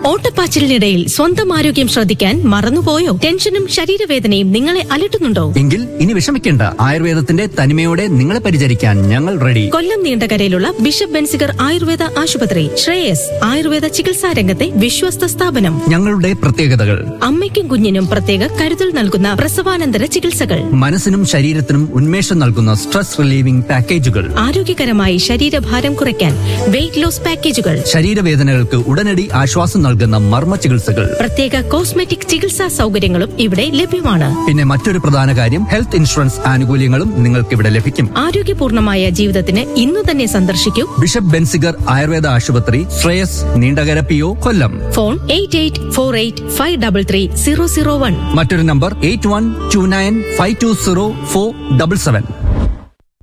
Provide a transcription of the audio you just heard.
ഓട്ടപ്പാച്ചിലിനിടയിൽ സ്വന്തം ആരോഗ്യം ശ്രദ്ധിക്കാൻ മറന്നുപോയോ ടെൻഷനും ശരീരവേദനയും നിങ്ങളെ അലട്ടുന്നുണ്ടോ എങ്കിൽ ഇനി വിഷമിക്കേണ്ട ആയുർവേദത്തിന്റെ തനിമയോടെ നിങ്ങളെ പരിചരിക്കാൻ ഞങ്ങൾ റെഡി കൊല്ലം നീണ്ടകരയിലുള്ള ബിഷപ്പ് ബെൻസിഗർ ആയുർവേദ ആശുപത്രി ശ്രേയസ് ആയുർവേദ ചികിത്സാ രംഗത്തെ വിശ്വസ്ത സ്ഥാപനം ഞങ്ങളുടെ പ്രത്യേകതകൾ അമ്മയ്ക്കും കുഞ്ഞിനും പ്രത്യേക കരുതൽ നൽകുന്ന പ്രസവാനന്തര ചികിത്സകൾ മനസ്സിനും ശരീരത്തിനും ഉന്മേഷം നൽകുന്ന സ്ട്രെസ് റിലീവിംഗ് പാക്കേജുകൾ ആരോഗ്യകരമായി ശരീരഭാരം കുറയ്ക്കാൻ വെയിറ്റ് ലോസ് പാക്കേജുകൾ ശരീരവേദനകൾക്ക് ഉടനടി ആശ്വാസം നൽകുന്ന മർമ്മ ചികിത്സകൾ പ്രത്യേക കോസ്മെറ്റിക് ചികിത്സാ സൗകര്യങ്ങളും ഇവിടെ ലഭ്യമാണ് പിന്നെ മറ്റൊരു പ്രധാന കാര്യം ഹെൽത്ത് ഇൻഷുറൻസ് ആനുകൂല്യങ്ങളും നിങ്ങൾക്ക് ഇവിടെ ലഭിക്കും ആരോഗ്യപൂർണമായ ജീവിതത്തിന് ഇന്നു തന്നെ സന്ദർശിക്കൂ ബിഷപ്പ് ബെൻസിഗർ ആയുർവേദ ആശുപത്രി Sreyas Neendakara P O Kollam phone eight eight four eight five double three zero zero one മറ്റൊരു number eight one two nine five two zero four double seven